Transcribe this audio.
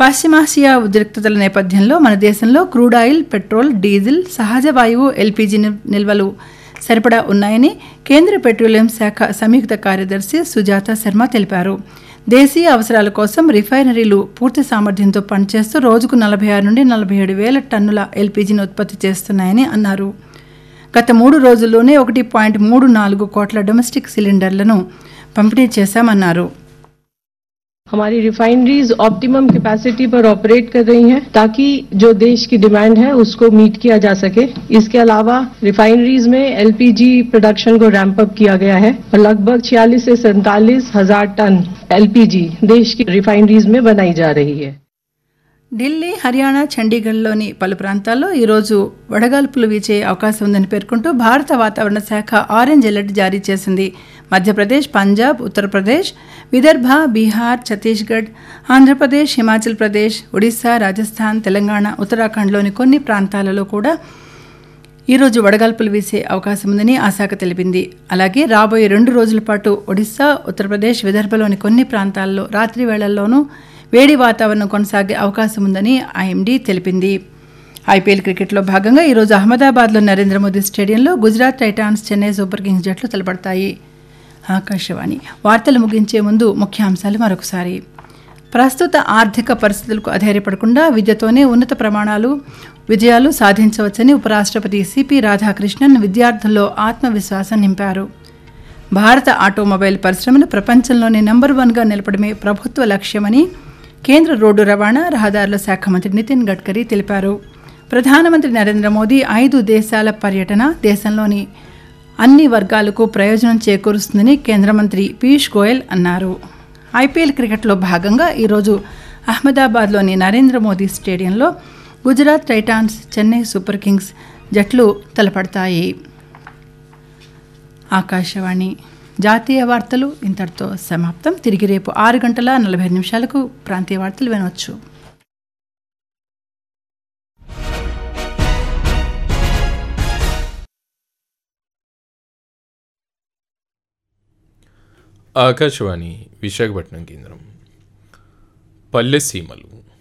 పశ్చిమాసియా ఉద్రిక్తతల నేపథ్యంలో మన దేశంలో క్రూడ్ ఆయిల్ పెట్రోల్ డీజిల్ సహజ వాయువు ఎల్పీజీ ని- నిల్వలు సరిపడా ఉన్నాయని కేంద్ర పెట్రోలియం శాఖ సంయుక్త కార్యదర్శి సుజాత శర్మ తెలిపారు దేశీయ అవసరాల కోసం రిఫైనరీలు పూర్తి సామర్థ్యంతో పనిచేస్తూ రోజుకు నలభై ఆరు నుండి నలభై ఏడు వేల టన్నుల ఎల్పీజీని ఉత్పత్తి చేస్తున్నాయని అన్నారు గత మూడు రోజుల్లోనే ఒకటి పాయింట్ మూడు నాలుగు కోట్ల డొమెస్టిక్ సిలిండర్లను పంపిణీ చేశామన్నారు हमारी रिफाइनरीज ऑप्टिमम कैपेसिटी पर ऑपरेट कर रही हैं ताकि जो देश की डिमांड है उसको मीट किया जा सके इसके अलावा रिफाइनरीज में एलपीजी प्रोडक्शन को रैंप अप किया गया है और लगभग 46 से सैंतालीस हजार टन एलपीजी देश की रिफाइनरीज में बनाई जा रही है ఢిల్లీ హర్యానా చండీగఢ్లోని పలు ప్రాంతాల్లో ఈరోజు వడగాల్పులు వీచే అవకాశం ఉందని పేర్కొంటూ భారత వాతావరణ శాఖ ఆరెంజ్ అలర్ట్ జారీ చేసింది మధ్యప్రదేశ్ పంజాబ్ ఉత్తరప్రదేశ్ విదర్భ బీహార్ ఛత్తీస్గఢ్ ఆంధ్రప్రదేశ్ హిమాచల్ ప్రదేశ్ ఒడిశా రాజస్థాన్ తెలంగాణ ఉత్తరాఖండ్లోని కొన్ని ప్రాంతాలలో కూడా ఈరోజు వడగాల్పులు వీసే అవకాశం ఉందని ఆ శాఖ తెలిపింది అలాగే రాబోయే రెండు రోజుల పాటు ఒడిశా ఉత్తరప్రదేశ్ విదర్భలోని కొన్ని ప్రాంతాల్లో రాత్రి వేళల్లోనూ వేడి వాతావరణం కొనసాగే అవకాశం ఉందని ఐఎండీ తెలిపింది ఐపీఎల్ క్రికెట్లో భాగంగా ఈరోజు అహ్మదాబాద్లో నరేంద్ర మోదీ స్టేడియంలో Gujarat Titans Chennai Super Kings జట్లు తలపడతాయి ఆకాశవాణి వార్తలు ముగించే ముందు ముఖ్యాంశాలు మరొకసారి ప్రస్తుత ఆర్థిక పరిస్థితులకు అధైర్యపడకుండా విద్యతోనే ఉన్నత ప్రమాణాలు విజయాలు సాధించవచ్చని ఉపరాష్ట్రపతి సిపి రాధాకృష్ణన్ విద్యార్థుల్లో ఆత్మవిశ్వాసం నింపారు భారత ఆటోమొబైల్ పరిశ్రమను ప్రపంచంలోనే నంబర్ వన్గా నిలపడమే ప్రభుత్వ లక్ష్యమని కేంద్ర రోడ్డు రవాణా రహదారుల శాఖ మంత్రి నితిన్ గడ్కరీ తెలిపారు ప్రధానమంత్రి నరేంద్ర మోదీ ఐదు దేశాల పర్యటన దేశంలోని అన్ని వర్గాలకు ప్రయోజనం చేకూరుస్తుందని కేంద్ర మంత్రి పీయూష్ గోయల్ అన్నారు ఐపీఎల్ క్రికెట్లో భాగంగా ఈరోజు అహ్మదాబాద్లోని నరేంద్ర మోదీ స్టేడియంలో Gujarat Titans Chennai Super Kings జట్లు తలపడతాయి ఆకాశవాణి జాతీయ వార్తలు ఇంతటితో సమాప్తం తిరిగి రేపు ఆరు గంటల నలభై ఐదు నిమిషాలకు ప్రాంతీయ వార్తలు వినవచ్చు ఆకాశవాణి విశాఖపట్నం కేంద్రం పల్లె సీమలు